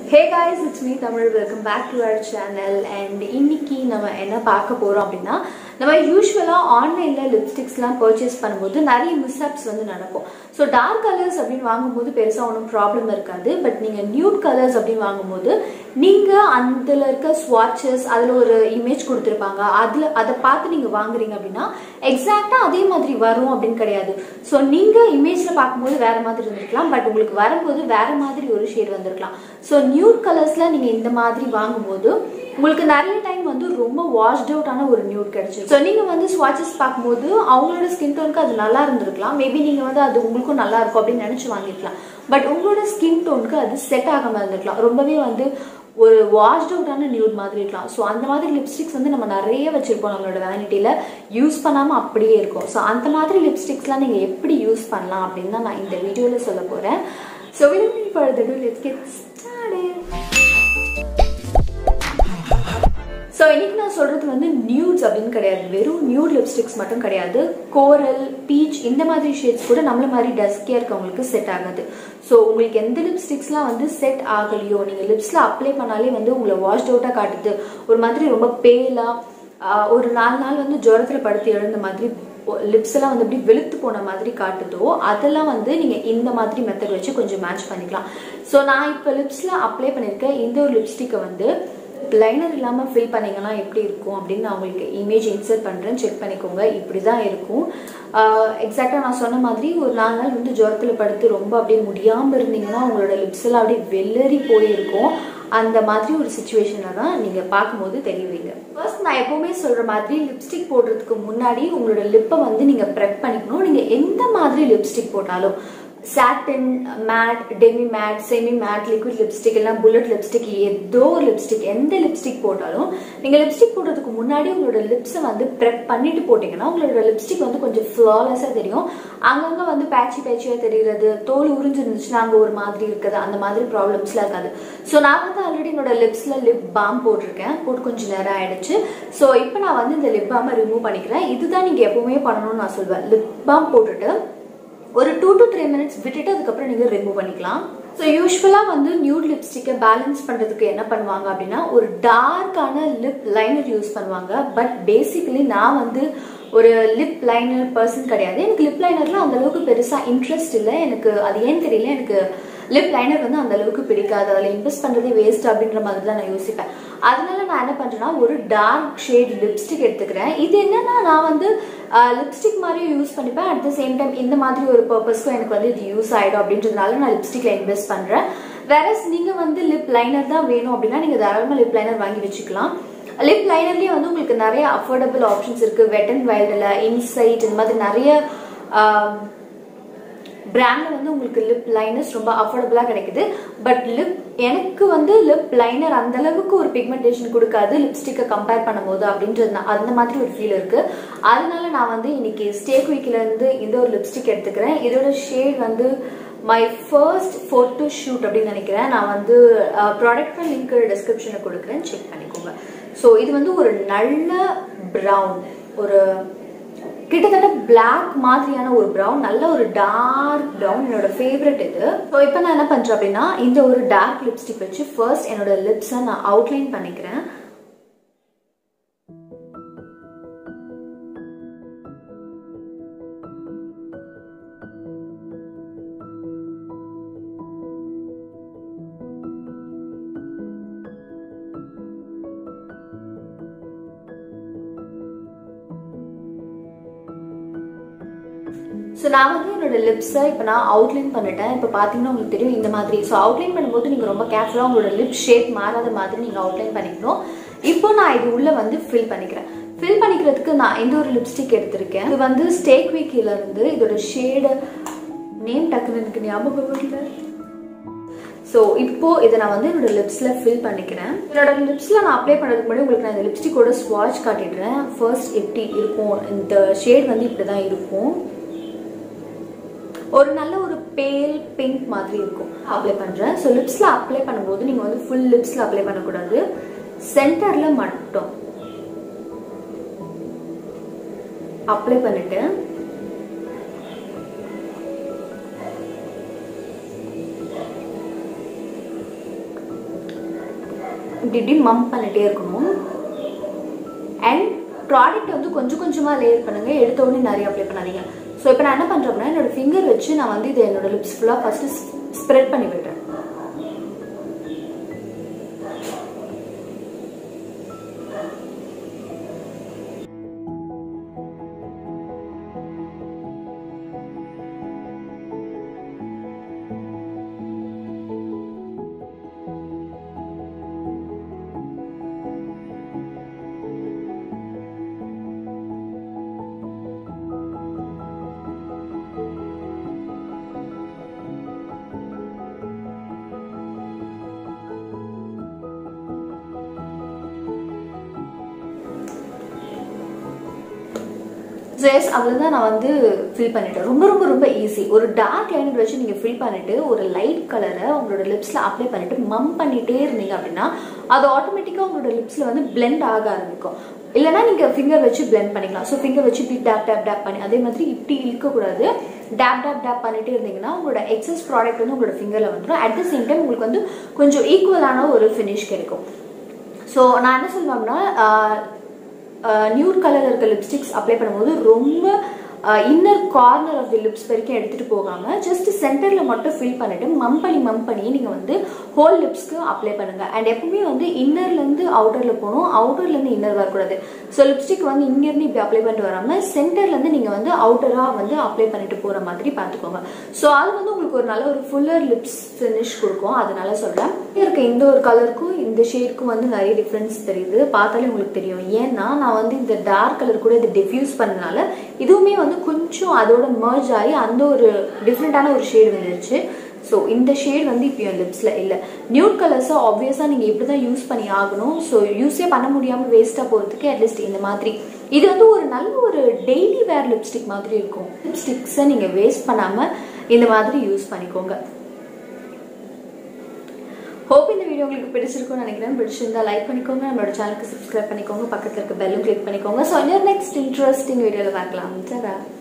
hey guys it's me Tamil welcome back to our channel and இன்னைக்கு நம்ம என்ன பார்க்க போகிறோம் அப்படின்னா நம்ம யூஸ்வலாக ஆன்லைனில் லிப்ஸ்டிக்ஸ்லாம் பர்ச்சேஸ் பண்ணும்போது நிறைய மிஸ்அப்ஸ் வந்து நடக்கும் ஸோ டார்க் கலர்ஸ் அப்படின்னு வாங்கும்போது பெருசாக ஒன்றும் ப்ராப்ளம் இருக்காது பட் நீங்கள் நியூட் கலர்ஸ் அப்படின்னு வாங்கும்போது நீங்கள் அதில் இருக்க ஸ்வாட்சஸ் அதில் ஒரு இமேஜ் கொடுத்துருப்பாங்க அதில் அதை பார்த்து நீங்கள் வாங்குறீங்க அப்படின்னா எக்ஸாக்டாக அதே மாதிரி வரும் அப்படின்னு கிடையாது ஸோ நீங்கள் இமேஜில் பார்க்கும்போது வேறு மாதிரி இருந்திருக்கலாம் பட் உங்களுக்கு வரும்போது வேறு மாதிரி ஒரு ஷேட் வந்திருக்கலாம் ஸோ நியூட் கலர்ஸில் நீங்கள் இந்த மாதிரி வாங்கும்போது உங்களுக்கு நிறைய டைம் வந்து ரொம்ப வாஷ்ட் அவுட்டான ஒரு நியூட் கிடைச்சிருக்கு ஸோ நீங்கள் வந்து ஸ்வாட்சஸ் பார்க்கும்போது அவங்களோட ஸ்கின் டோனுக்கு அது நல்லா இருந்திருக்கலாம் மேபி நீங்கள் வந்து அது உங்களுக்கும் நல்லா இருக்கும் அப்படின்னு நினச்சி வாங்கிருக்கலாம் பட் உங்களோட ஸ்கின் டோனுக்கு அது செட் ஆகாமல் இருந்திருக்கலாம் ரொம்பவே வந்து ஒரு வாஷ்ட் அவுட்டான நியூட் மாதிரி இருக்கலாம் ஸோ அந்த மாதிரி லிப்ஸ்டிக்ஸ் வந்து நம்ம நிறைய வச்சிருப்போம் நம்மளோட வேனிட்டியில் யூஸ் பண்ணாமல் அப்படியே இருக்கும் ஸோ அந்த மாதிரி லிப்ஸ்டிக்ஸ்லாம் நீங்கள் எப்படி யூஸ் பண்ணலாம் அப்படின்னு தான் நான் இந்த வீடியோவில் சொல்ல போகிறேன் ஸோ விரும்பி பழுது லெட்ஸ் கெட் ஸ்டார்டட் ஸோ இன்னைக்கு நான் சொல்றது வந்து நியூட்ஸ் அப்படின்னு கிடையாது வெறும் நியூட் லிப்ஸ்டிக்ஸ் மட்டும் கிடையாது கோரல் பீச் இந்த மாதிரி ஷேட்ஸ் கூட நம்மள மாதிரி டஸ்கியாக இருக்கவங்களுக்கு செட் ஆகாது ஸோ உங்களுக்கு எந்த லிப்ஸ்டிக்ஸ்லாம் வந்து செட் ஆகலையோ நீங்கள் லிப்ஸில் அப்ளை பண்ணாலே வந்து உங்களை வாஷ்ட் அவுட்டாக காட்டுது ஒரு மாதிரி ரொம்ப பேலாக ஒரு நாலு நாள் வந்து ஜுரத்தில் படுத்து எழுந்த மாதிரி லிப்ஸ் எல்லாம் வந்து அப்படி வெளுத்து போன மாதிரி காட்டுதோ அதெல்லாம் வந்து நீங்கள் இந்த மாதிரி மெத்தட் வச்சு கொஞ்சம் மேட்ச் பண்ணிக்கலாம் ஸோ நான் இப்போ லிப்ஸில் அப்ளை பண்ணியிருக்கேன் இந்த ஒரு லிப்ஸ்டிக்கை வந்து லைனர் இல்லாமல் ஃபில் பண்ணிங்கன்னா எப்படி இருக்கும் அப்படின்னு நான் உங்களுக்கு இமேஜ் இன்சர்ட் பண்ணுறேன் செக் பண்ணிக்கோங்க இப்படி தான் இருக்கும் எக்ஸாக்டாக நான் சொன்ன மாதிரி ஒரு நாலு நாள் வந்து ஜுரத்தில் படுத்து ரொம்ப அப்படியே முடியாமல் இருந்தீங்கன்னா உங்களோட லிப்ஸ் எல்லாம் அப்படியே வெள்ளரி போயிருக்கும் அந்த மாதிரி ஒரு சுச்சுவேஷனில் தான் நீங்கள் பார்க்கும்போது தெரியுவீங்க ஃபர்ஸ்ட் நான் எப்போவுமே சொல்கிற மாதிரி லிப்ஸ்டிக் போடுறதுக்கு முன்னாடி உங்களோட லிப்பை வந்து நீங்கள் ப்ரெப் பண்ணிக்கணும் நீங்கள் எந்த மாதிரி லிப்ஸ்டிக் போட்டாலும் satin matte demi matte semi matte liquid lipstick இல்லை புல்லட் லிப்ஸ்டிக் ஏதோ ஒரு லிப்ஸ்டிக் எந்த லிப்ஸ்டிக் போட்டாலும் நீங்கள் லிப்ஸ்டிக் போடுறதுக்கு முன்னாடி உங்களோட லிப்ஸை வந்து ப்ரெப் பண்ணிட்டு போட்டிங்கன்னா உங்களோட லிப்ஸ்டிக் வந்து கொஞ்சம் ஃப்ளாலெஸ்ஸாக தெரியும் அங்கங்கே வந்து பேட்சி பேட்சியாக தெரிகிறது தோல் உறிஞ்சிருந்துச்சுன்னா அங்கே ஒரு மாதிரி இருக்குது அந்த மாதிரி ப்ராப்ளம்ஸ்லாம் இருக்காது ஸோ நான் வந்து ஆல்ரெடி என்னோட லிப்ஸில் லிப் பாம் போட்டிருக்கேன் போட்டு கொஞ்சம் நேரம் ஆயிடுச்சு ஸோ இப்போ நான் வந்து இந்த லிப் பாமை ரிமூவ் பண்ணிக்கிறேன் இதுதான் நீங்கள் எப்பவுமே பண்ணணும்னு நான் சொல்வேன் லிப் பாம் போட்டுட்டு ஒரு டூ டு த்ரீ மினிட்ஸ் விட்டுட்டு அதுக்கப்புறம் நீங்கள் ரிமூவ் பண்ணிக்கலாம் ஸோ யூஸ்வலாக வந்து நியூட் லிப்ஸ்டிக்கை பேலன்ஸ் பண்ணுறதுக்கு என்ன பண்ணுவாங்க அப்படின்னா ஒரு டார்க்கான லிப் லைனர் யூஸ் பண்ணுவாங்க பட் பேசிக்கலி நான் வந்து ஒரு லிப் லைனர் பர்சன் கிடையாது எனக்கு லிப் லைனர்லாம் அந்த அளவுக்கு பெருசாக இன்ட்ரெஸ்ட் இல்லை எனக்கு அது ஏன்னு தெரியல எனக்கு லிப் லைனர் வந்து அந்த அளவுக்கு பிடிக்காது அதில் இன்வெஸ்ட் பண்ணுறதே வேஸ்ட் அப்படின்ற மாதிரி தான் நான் யோசிப்பேன் அதனால நான் என்ன பண்ணுறேன்னா ஒரு டார்க் ஷேட் லிப்ஸ்டிக் எடுத்துக்கிறேன் இது என்னன்னா நான் வந்து லிப்ஸ்டிக் மாதிரியும் யூஸ் பண்ணிப்பேன் அட் த சேம் டைம் இந்த மாதிரி ஒரு பர்பஸ்க்கும் எனக்கு வந்து இது யூஸ் ஆகிடும் அப்படின்றதுனால நான் லிப்ஸ்டிக்ல இன்வெஸ்ட் பண்ணுறேன் வேறஸ் நீங்கள் வந்து லிப் லைனர் தான் வேணும் அப்படின்னா நீங்கள் தாராளமாக லிப் லைனர் வாங்கி வச்சுக்கலாம் லிப் லைனர்லேயே வந்து உங்களுக்கு நிறைய அஃபோர்டபுள் ஆப்ஷன்ஸ் இருக்குது வெட் அண்ட் வைல்டில் இன்சைட் இந்த மாதிரி நிறைய பிராண்டில் வந்து உங்களுக்கு லிப் லைனர்ஸ் ரொம்ப அஃபோர்டபுளாக கிடைக்குது பட் லிப் எனக்கு வந்து லிப் லைனர் அந்த அளவுக்கு ஒரு பிக்மெண்டேஷன் கொடுக்காது லிப்ஸ்டிக்கை கம்பேர் பண்ணும்போது அப்படின்றது அந்த மாதிரி ஒரு ஃபீல் இருக்கு அதனால நான் வந்து இன்னைக்கு ஸ்டேக் வீக்கிலேருந்து இந்த ஒரு லிப்ஸ்டிக் எடுத்துக்கிறேன் இதோட ஷேட் வந்து மை ஃபர்ஸ்ட் ஃபோட்டோ ஷூட் அப்படின்னு நினைக்கிறேன் நான் வந்து ப்ராடக்ட் லிங்க் டிஸ்கிரிப்ஷனில் கொடுக்குறேன் செக் பண்ணிக்கோங்க ஸோ இது வந்து ஒரு நல்ல ப்ரௌன் ஒரு கிட்டத்தட்ட பிளாக் மாதிரியான ஒரு ப்ரௌன் நல்ல ஒரு டார்க் ப்ரௌன் என்னோட ஃபேவரட் இது ஸோ இப்போ நான் என்ன பண்ணுறேன் அப்படின்னா இந்த ஒரு டார்க் லிப்ஸ்டிக் வச்சு ஃபர்ஸ்ட் என்னோட லிப்ஸை நான் அவுட்லைன் பண்ணிக்கிறேன் ஸோ நான் வந்து என்னோட லிப்ஸை இப்போ நான் அவுட்லைன் பண்ணிட்டேன் இப்போ பார்த்தீங்கன்னா உங்களுக்கு தெரியும் இந்த மாதிரி ஸோ அவுட்லைன் பண்ணும்போது நீங்கள் ரொம்ப கேர்ஃபுல்லாக உங்களோட லிப் ஷேப் மாறாத மாதிரி நீங்கள் அவுட்லைன் பண்ணிக்கணும் இப்போ நான் இது உள்ள வந்து ஃபில் பண்ணிக்கிறேன் ஃபில் பண்ணிக்கிறதுக்கு நான் எந்த ஒரு லிப்ஸ்டிக் எடுத்திருக்கேன் இது வந்து ஸ்டேக் வீக்கில இருந்து இதோட ஷேடு நேம் டக்குன்னு எனக்கு ஞாபகம் இல்லை ஸோ இப்போ இதை நான் வந்து என்னோட லிப்ஸில் ஃபில் பண்ணிக்கிறேன் என்னோட லிப்ஸில் நான் அப்ளை பண்ணுறதுக்கு முன்னாடி உங்களுக்கு நான் இந்த லிப்ஸ்டிக்கோட ஸ்வாட்ச் காட்டிடுறேன் ஃபர்ஸ்ட் எப்படி இருக்கும் இந்த ஷேட் வந்து இப்படி தான் இருக்கும் ஒரு நல்ல ஒரு பேல் பிங்க் மாதிரி இருக்கும் அப்ளை பண்ணுறேன் ஸோ லிப்ஸில் அப்ளை பண்ணும்போது நீங்கள் வந்து ஃபுல் லிப்ஸில் அப்ளை பண்ணக்கூடாது சென்டரில் மட்டும் அப்ளை பண்ணிட்டு இப்படி இப்படி மம்ப் பண்ணிட்டே இருக்கணும் அண்ட் ப்ராடக்ட் வந்து கொஞ்சம் கொஞ்சமாக லேயர் பண்ணுங்க எடுத்த உடனே நிறைய அப்ளை பண்ணாதீங்க ஸோ இப்போ நான் என்ன பண்ணுறேன் அப்படின்னா என்னோட ஃபிங்கர் வச்சு நான் வந்து இதை என்னோட லிப்ஸ் ஃபுல்லாக ஃபஸ்ட்டு ஸ்ப்ரெட் பண்ணி விடுறேன் ஸோ எஸ் அவ்வளோதான் நான் வந்து ஃபில் பண்ணிட்டேன் ரொம்ப ரொம்ப ரொம்ப ஈஸி ஒரு டார்க் லைனர் வச்சு நீங்கள் ஃபில் பண்ணிட்டு ஒரு லைட் கலரை உங்களோட லிப்ஸில் அப்ளை பண்ணிட்டு மம் பண்ணிட்டே இருந்தீங்க அப்படின்னா அது ஆட்டோமேட்டிக்காக உங்களோட லிப்ஸில் வந்து பிளெண்ட் ஆக ஆரம்பிக்கும் இல்லைனா நீங்கள் ஃபிங்கர் வச்சு பிளெண்ட் பண்ணிக்கலாம் ஸோ ஃபிங்கர் வச்சு இப்படி டேப் டேப் டேப் பண்ணி அதே மாதிரி இப்படி இழுக்கக்கூடாது டேப் டேப் டேப் பண்ணிட்டே இருந்தீங்கன்னா உங்களோட எக்ஸஸ் ப்ராடக்ட் வந்து உங்களோட ஃபிங்கரில் வந்துடும் அட் த சேம் டைம் உங்களுக்கு வந்து கொஞ்சம் ஈக்குவலான ஒரு ஃபினிஷ் கிடைக்கும் ஸோ நான் என்ன சொல்லுவேன்னா நியூட் கலர் இருக்க லிப்ஸ்டிக்ஸ் அப்ளை பண்ணும்போது ரொம்ப inner corner of the lips வரைக்கும் எடுத்துட்டு போகாம ஜஸ்ட் சென்டர்ல மட்டும் ஃபில் பண்ணிட்டு மம் பண்ணி மம் பண்ணி நீங்க வந்து ஹோல் லிப்ஸ்க்கு அப்ளை பண்ணுங்க அண்ட் எப்பவுமே வந்து இன்னர்ல இருந்து அவுட்டர்ல போகணும் அவுட்டர்ல இருந்து இன்னர் வரக்கூடாது ஸோ லிப்ஸ்டிக் வந்து இங்க இருந்து இப்படி அப்ளை பண்ணிட்டு வராம சென்டர்ல இருந்து நீங்க வந்து அவுட்டரா வந்து அப்ளை பண்ணிட்டு போற மாதிரி பார்த்துக்கோங்க ஸோ அது வந்து உங்களுக்கு ஒரு நல்ல ஒரு ஃபுல்லர் லிப்ஸ் ஃபினிஷ் கொடுக்கும் அதனால சொல்றேன் இருக்க இந்த ஒரு கலருக்கும் இந்த ஷேடுக்கும் வந்து நிறைய டிஃப்ரென்ஸ் தெரியுது பார்த்தாலே உங்களுக்கு தெரியும் ஏன்னா நான் வந்து இந்த டார்க் கலர் கூட இதை டிஃப்யூஸ் பண்ணனால இதுவுமே வந்து கொஞ்சம் அதோட மர்ஜ் ஆகி அந்த ஒரு டிஃப்ரெண்டான ஒரு ஷேடு வந்துருச்சு ஸோ இந்த ஷேட் வந்து இப்போ என் லிப்ஸில் இல்லை நியூட் கலர்ஸை ஆப்வியஸாக நீங்கள் இப்படி தான் யூஸ் பண்ணி ஆகணும் ஸோ யூஸே பண்ண முடியாமல் வேஸ்ட்டாக போகிறதுக்கு அட்லீஸ்ட் இந்த மாதிரி இது வந்து ஒரு நல்ல ஒரு டெய்லி வேர் லிப்ஸ்டிக் மாதிரி இருக்கும் லிப்ஸ்டிக்ஸை நீங்கள் வேஸ்ட் பண்ணாமல் இந்த மாதிரி யூஸ் பண்ணிக்கோங்க ஹோப் இந்த வீடியோ உங்களுக்கு பிடிச்சிருக்கும்னு நினைக்கிறேன் பிடிச்சிருந்தா லைக் பண்ணிக்கோங்க நம்மளோட சேனலுக்கு சப்ஸ்கிரைப் பண்ணிக்கோங்க பக்கத்தில் இருக்க பெல்லும் கிளிக் பண்ணிக்கோங்க ஸோ இன்னொரு நெக்ஸ்ட் இன்ட்ரெஸ்டிங் வீடியோவில் பார்க்கலாம் சரா